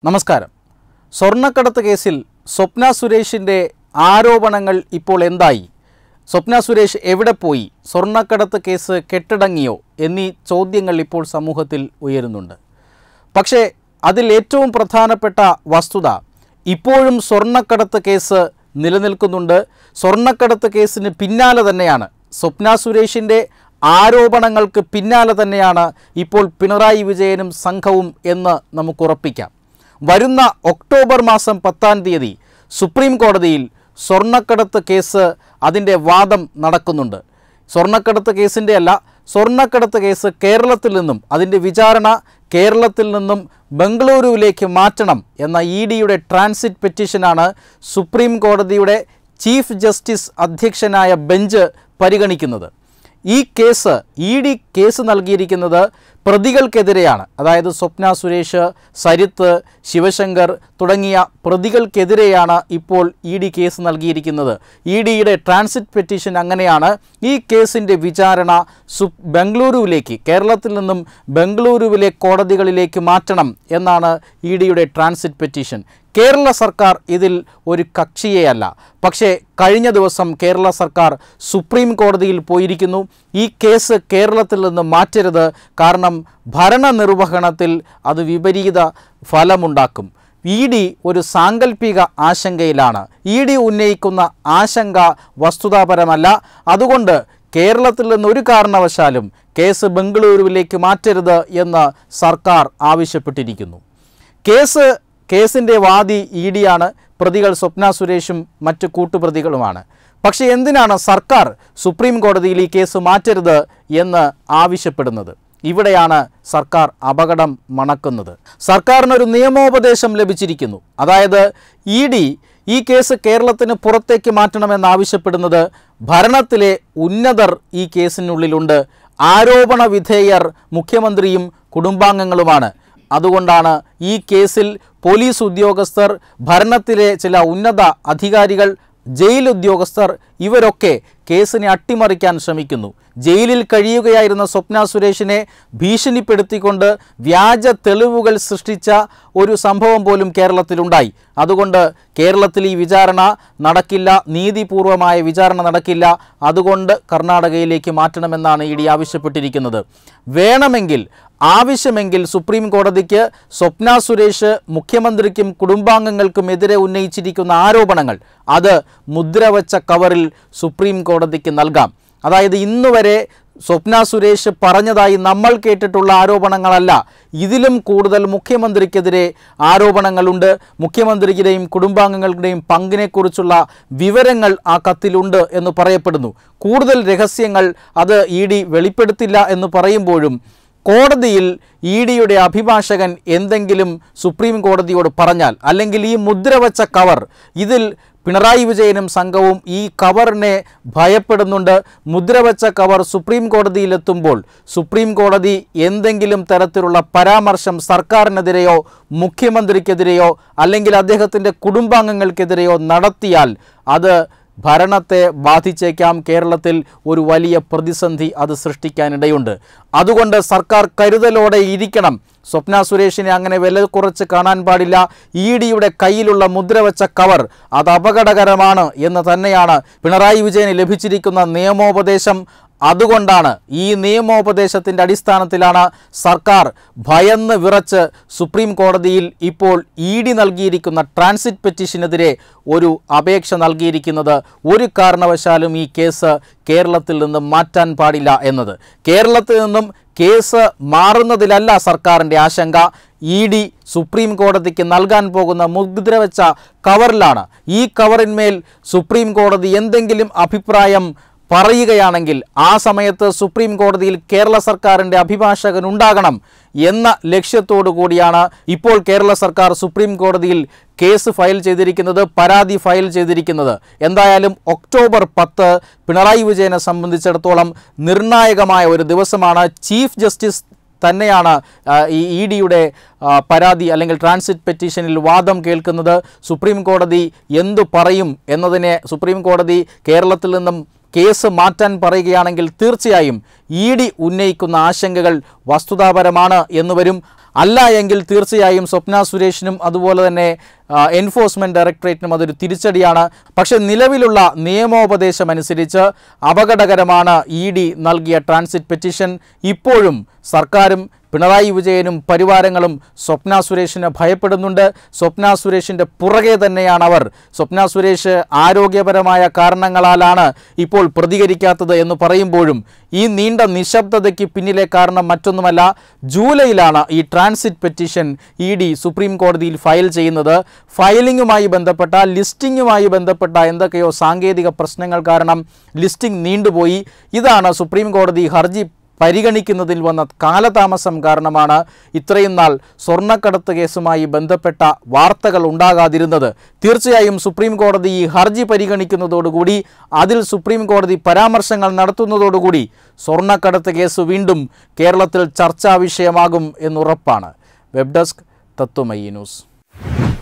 നമസ്കാരം സ്വർണ്ണക്കടത്ത് കേസിൽ സ്വപ്ന സുരേഷിൻ്റെ ആരോപണങ്ങൾ ഇപ്പോൾ എന്തായി സ്വപ്ന സുരേഷ് എവിടെ പോയി സ്വർണ്ണക്കടത്ത് കേസ് കെട്ടടങ്ങിയോ എന്നീ ചോദ്യങ്ങൾ ഇപ്പോൾ സമൂഹത്തിൽ ഉയരുന്നുണ്ട് പക്ഷേ അതിൽ ഏറ്റവും പ്രധാനപ്പെട്ട വസ്തുത ഇപ്പോഴും സ്വർണ്ണക്കടത്ത് കേസ് നിലനിൽക്കുന്നുണ്ട് സ്വർണ്ണക്കടത്ത് കേസിന് പിന്നാലെ തന്നെയാണ് സ്വപ്ന സുരേഷിൻ്റെ ആരോപണങ്ങൾക്ക് പിന്നാലെ തന്നെയാണ് ഇപ്പോൾ പിണറായി വിജയനും സംഘവും എന്ന് നമുക്ക് ഉറപ്പിക്കാം വരുന്ന ഒക്ടോബർ മാസം പത്താം തീയതി സുപ്രീം കോടതിയിൽ സ്വർണ്ണക്കടത്ത് കേസ് അതിൻ്റെ വാദം നടക്കുന്നുണ്ട് സ്വർണ്ണക്കടത്ത് കേസിൻ്റെ അല്ല സ്വർണ്ണക്കടത്ത് കേസ് കേരളത്തിൽ നിന്നും അതിൻ്റെ വിചാരണ കേരളത്തിൽ നിന്നും ബംഗളൂരുവിലേക്ക് മാറ്റണം എന്ന ഇ ഡിയുടെ ട്രാൻസിറ്റ് പെറ്റീഷനാണ് സുപ്രീം കോടതിയുടെ ചീഫ് ജസ്റ്റിസ് അധ്യക്ഷനായ ബെഞ്ച് പരിഗണിക്കുന്നത് ഈ കേസ് ഇ ഡി കേസ് നൽകിയിരിക്കുന്നത് പ്രതികൾക്കെതിരെയാണ് അതായത് സ്വപ്ന സുരേഷ് സരിത്ത് ശിവശങ്കർ തുടങ്ങിയ പ്രതികൾക്കെതിരെയാണ് ഇപ്പോൾ ഇ ഡി കേസ് നൽകിയിരിക്കുന്നത് ഇ ഡിയുടെ ട്രാൻസിറ്റ് പെറ്റീഷൻ അങ്ങനെയാണ് ഈ കേസിൻ്റെ വിചാരണ സു ബംഗളൂരുവിലേക്ക് കേരളത്തിൽ നിന്നും ബംഗളൂരുവിലെ കോടതികളിലേക്ക് മാറ്റണം എന്നാണ് ഇ ഡിയുടെ ട്രാൻസിറ്റ് പെറ്റീഷൻ കേരള സർക്കാർ ഇതിൽ ഒരു കക്ഷിയെയല്ല പക്ഷേ കഴിഞ്ഞ ദിവസം കേരള സർക്കാർ സുപ്രീം കോടതിയിൽ പോയിരിക്കുന്നു ഈ കേസ് കേരളത്തിൽ നിന്ന് മാറ്റരുത് കാരണം ഭരണനിർവഹണത്തിൽ അത് വിപരീത ഫലമുണ്ടാക്കും ഇ ഡി ഒരു സാങ്കല്പിക ആശങ്കയിലാണ് ഇ ഡി ഉന്നയിക്കുന്ന ആശങ്ക വസ്തുതാപരമല്ല അതുകൊണ്ട് കേരളത്തിൽ നിന്ന് ഒരു കാരണവശാലും കേസ് ബംഗളൂരുവിലേക്ക് മാറ്റരുത് എന്ന് സർക്കാർ ആവശ്യപ്പെട്ടിരിക്കുന്നു കേസ് കേസിൻ്റെ വാദി ഇ ഡിയാണ് പ്രതികൾ സ്വപ്ന സുരേഷും മറ്റ് കൂട്ടുപ്രതികളുമാണ് പക്ഷേ എന്തിനാണ് സർക്കാർ സുപ്രീം കോടതിയിൽ ഈ കേസ് മാറ്റരുത് എന്ന് ആവശ്യപ്പെടുന്നത് ഇവിടെയാണ് സർക്കാർ അപകടം മണക്കുന്നത് സർക്കാരിനൊരു നിയമോപദേശം ലഭിച്ചിരിക്കുന്നു അതായത് ഇ ഡി ഈ കേസ് കേരളത്തിന് പുറത്തേക്ക് മാറ്റണമെന്ന് ആവശ്യപ്പെടുന്നത് ഭരണത്തിലെ ഉന്നതർ ഈ കേസിനുള്ളിലുണ്ട് ആരോപണ വിധേയർ മുഖ്യമന്ത്രിയും കുടുംബാംഗങ്ങളുമാണ് അതുകൊണ്ടാണ് ഈ കേസിൽ പോലീസ് ഉദ്യോഗസ്ഥർ ഭരണത്തിലെ ചില ഉന്നത അധികാരികൾ ജയിൽ ഉദ്യോഗസ്ഥർ ഇവരൊക്കെ കേസിനെ അട്ടിമറിക്കാൻ ശ്രമിക്കുന്നു ജയിലിൽ കഴിയുകയായിരുന്ന സ്വപ്ന സുരേഷിനെ ഭീഷണിപ്പെടുത്തിക്കൊണ്ട് വ്യാജ തെളിവുകൾ സൃഷ്ടിച്ച ഒരു സംഭവം പോലും കേരളത്തിലുണ്ടായി അതുകൊണ്ട് കേരളത്തിൽ ഈ വിചാരണ നടക്കില്ല നീതിപൂർവമായ വിചാരണ നടക്കില്ല അതുകൊണ്ട് കർണാടകയിലേക്ക് മാറ്റണമെന്നാണ് ഇ ഡി ആവശ്യപ്പെട്ടിരിക്കുന്നത് വേണമെങ്കിൽ ആവശ്യമെങ്കിൽ സുപ്രീം കോടതിക്ക് സ്വപ്ന സുരേഷ് മുഖ്യമന്ത്രിക്കും കുടുംബാംഗങ്ങൾക്കും എതിരെ ഉന്നയിച്ചിരിക്കുന്ന ആരോപണങ്ങൾ അത് മുദ്രവച്ച കവറിൽ സുപ്രീം കോടതിക്ക് നൽകാം അതായത് ഇന്നുവരെ സ്വപ്ന സുരേഷ് പറഞ്ഞതായി നമ്മൾ കേട്ടിട്ടുള്ള ആരോപണങ്ങളല്ല ഇതിലും കൂടുതൽ മുഖ്യമന്ത്രിക്കെതിരെ ആരോപണങ്ങളുണ്ട് മുഖ്യമന്ത്രിയുടെയും കുടുംബാംഗങ്ങളുടെയും പങ്കിനെക്കുറിച്ചുള്ള വിവരങ്ങൾ ആ കത്തിലുണ്ട് എന്ന് പറയപ്പെടുന്നു കൂടുതൽ രഹസ്യങ്ങൾ അത് ഇ ഡി വെളിപ്പെടുത്തില്ല എന്ന് പറയുമ്പോഴും കോടതിയിൽ ഇ ഡിയുടെ അഭിഭാഷകൻ എന്തെങ്കിലും സുപ്രീം കോടതിയോട് പറഞ്ഞാൽ അല്ലെങ്കിൽ ഈ മുദ്രവച്ച കവർ ഇതിൽ പിണറായി വിജയനും സംഘവും ഈ കവറിനെ ഭയപ്പെടുന്നുണ്ട് മുദ്രവച്ച കവർ സുപ്രീം കോടതിയിലെത്തുമ്പോൾ സുപ്രീം കോടതി എന്തെങ്കിലും തരത്തിലുള്ള പരാമർശം സർക്കാരിനെതിരെയോ മുഖ്യമന്ത്രിക്കെതിരെയോ അല്ലെങ്കിൽ അദ്ദേഹത്തിൻ്റെ കുടുംബാംഗങ്ങൾക്കെതിരെയോ നടത്തിയാൽ അത് ഭരണത്തെ ബാധിച്ചേക്കാം കേരളത്തിൽ ഒരു വലിയ പ്രതിസന്ധി അത് സൃഷ്ടിക്കാനിടയുണ്ട് അതുകൊണ്ട് സർക്കാർ കരുതലോടെ ഇരിക്കണം സ്വപ്ന സുരേഷിനെ അങ്ങനെ വില കുറച്ച് കാണാൻ പാടില്ല ഇ ഡിയുടെ കയ്യിലുള്ള മുദ്രവച്ച കവർ അത് അപകടകരമാണ് എന്ന് തന്നെയാണ് പിണറായി വിജയന് ലഭിച്ചിരിക്കുന്ന നിയമോപദേശം അതുകൊണ്ടാണ് ഈ നിയമോപദേശത്തിൻ്റെ അടിസ്ഥാനത്തിലാണ് സർക്കാർ ഭയന്ന് വിറച്ച് സുപ്രീം കോടതിയിൽ ഇപ്പോൾ ഇ ഡി നൽകിയിരിക്കുന്ന ട്രാൻസിറ്റ് പെറ്റീഷനെതിരെ ഒരു അപേക്ഷ നൽകിയിരിക്കുന്നത് ഒരു കാരണവശാലും ഈ കേസ് കേരളത്തിൽ നിന്നും മാറ്റാൻ പാടില്ല എന്നത് കേരളത്തിൽ നിന്നും കേസ് മാറുന്നതിലല്ല സർക്കാരിൻ്റെ ആശങ്ക ഇ ഡി സുപ്രീം കോടതിക്ക് നൽകാൻ പോകുന്ന മുദ്രവെച്ച കവറിലാണ് ഈ കവറിന്മേൽ സുപ്രീം കോടതി എന്തെങ്കിലും അഭിപ്രായം പറയുകയാണെങ്കിൽ ആ സമയത്ത് സുപ്രീം കോടതിയിൽ കേരള സർക്കാരിൻ്റെ അഭിഭാഷകൻ ഉണ്ടാകണം എന്ന ലക്ഷ്യത്തോടു കൂടിയാണ് ഇപ്പോൾ കേരള സർക്കാർ സുപ്രീം കോടതിയിൽ കേസ് ഫയൽ ചെയ്തിരിക്കുന്നത് പരാതി ഫയൽ ചെയ്തിരിക്കുന്നത് എന്തായാലും ഒക്ടോബർ പത്ത് പിണറായി വിജയനെ സംബന്ധിച്ചിടത്തോളം നിർണായകമായ ഒരു ദിവസമാണ് ചീഫ് ജസ്റ്റിസ് തന്നെയാണ് ആ, ഈ ഇ ഡിയുടെ പരാതി അല്ലെങ്കിൽ ട്രാൻസിറ്റ് പെറ്റീഷനിൽ വാദം കേൾക്കുന്നത് സുപ്രീം കോടതി എന്തു പറയും എന്നതിനെ സുപ്രീം കോടതി കേരളത്തിൽ നിന്നും കേസ് മാറ്റാൻ പറയുകയാണെങ്കിൽ തീർച്ചയായും ഇ ഡി ഉന്നയിക്കുന്ന ആശങ്കകൾ വസ്തുതാപരമാണ് എന്ന് വരും അല്ല എങ്കിൽ തീർച്ചയായും സ്വപ്ന സുരേഷിനും അതുപോലെ തന്നെ ആ, എൻഫോഴ്സ്മെന്റ് ഡയറക്ടറേറ്റിനും അതൊരു തിരിച്ചടിയാണ് പക്ഷേ നിലവിലുള്ള നിയമോപദേശം അനുസരിച്ച് അപകടകരമാണ് ഇ ഡി നൽകിയ ട്രാൻസിറ്റ് പെറ്റീഷൻ ഇപ്പോഴും സർക്കാരും പിണറായി വിജയനും പരിവാരങ്ങളും സ്വപ്ന സുരേഷിനെ ഭയപ്പെടുന്നുണ്ട് സ്വപ്ന സുരേഷിൻ്റെ പുറകെ തന്നെയാണ് അവർ സ്വപ്ന സുരേഷ് ആരോഗ്യപരമായ കാരണങ്ങളാലാണ് ഇപ്പോൾ പ്രതികരിക്കാത്തത് എന്ന് പറയുമ്പോഴും ഈ നീണ്ട നിശബ്ദതയ്ക്ക് പിന്നിലെ കാരണം മറ്റൊന്നുമല്ല ജൂലൈയിലാണ് ഈ transit petition E D supreme കോടതിയിൽ ഫയൽ ചെയ്യുന്നത് ഫയലിംഗുമായി ബന്ധപ്പെട്ട ലിസ്റ്റിംഗുമായി ബന്ധപ്പെട്ട എന്തൊക്കെയോ സാങ്കേതിക പ്രശ്നങ്ങൾ കാരണം ലിസ്റ്റിംഗ് നീണ്ടുപോയി ഇതാണ് സുപ്രീം കോടതി ഹർജി പരിഗണിക്കുന്നതിൽ വന്ന കാലതാമസം കാരണമാണ് ഇത്രയും നാൾ സ്വർണ്ണക്കടത്ത് കേസുമായി ബന്ധപ്പെട്ട വാർത്തകൾ ഉണ്ടാകാതിരുന്നത് തീർച്ചയായും സുപ്രീം കോടതി ഈ ഹർജി പരിഗണിക്കുന്നതോടുകൂടി അതിൽ സുപ്രീം കോടതി പരാമർശങ്ങൾ നടത്തുന്നതോടുകൂടി സ്വർണ്ണക്കടത്ത് കേസ് വീണ്ടും കേരളത്തിൽ ചർച്ചാ വിഷയമാകും എന്നുറപ്പാണ് വെബ് ഡെസ്ക് തത്വമയി ന്യൂസ്